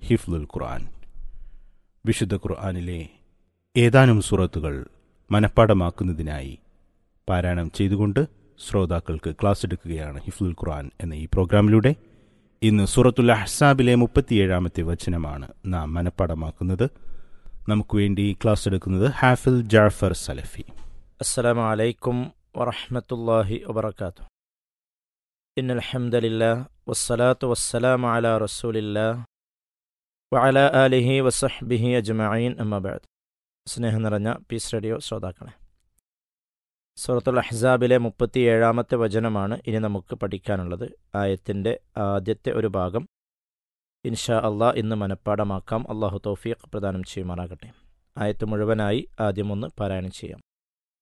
ഹിഫ്ലുൽ ഖുർആൻ വിശുദ്ധ ഖുർആനിലെ ഏതാനും സുറത്തുകൾ മനഃപ്പാടമാക്കുന്നതിനായി പാരായണം ചെയ്തുകൊണ്ട് ശ്രോതാക്കൾക്ക് ക്ലാസ് എടുക്കുകയാണ് ഹിഫ്ലുൽ ഖുർആൻ എന്ന ഈ പ്രോഗ്രാമിലൂടെ ഇന്ന് സൂറത്തുൽ അഹ്സാബിലെ മുപ്പത്തിയേഴാമത്തെ വചനമാണ് നാം മനഃപ്പാടമാക്കുന്നത് നമുക്ക് വേണ്ടി ക്ലാസ് എടുക്കുന്നത് ഹാഫിൽ ജാഫർ സലഫി السلام عليكم ورحمة الله وبركاته إن الحمد لله والصلاة والسلام على رسول الله وعلى آله وصحبه أجمعين أما بعد സ്നേഹം നിറഞ്ഞ പീസ് റേഡിയോ ശ്രോതാക്കളെ സൂറത്തുൽ അഹ്സാബിലെ മുപ്പത്തി ഏഴാമത്തെ വചനമാണ് ഇനി നമുക്ക് പഠിക്കാനുള്ളത് ആയത്തിൻ്റെ ആദ്യത്തെ ഒരു ഭാഗം ഇൻഷാ അള്ളാഹ് ഇന്ന് മനഃപ്പാടമാക്കാം അള്ളാഹു തൗഫീഖ് പ്രദാനം ചെയ്യുമാറാകട്ടെ ആയത്ത് മുഴുവനായി ആദ്യം ഒന്ന് പാരായണം ചെയ്യാം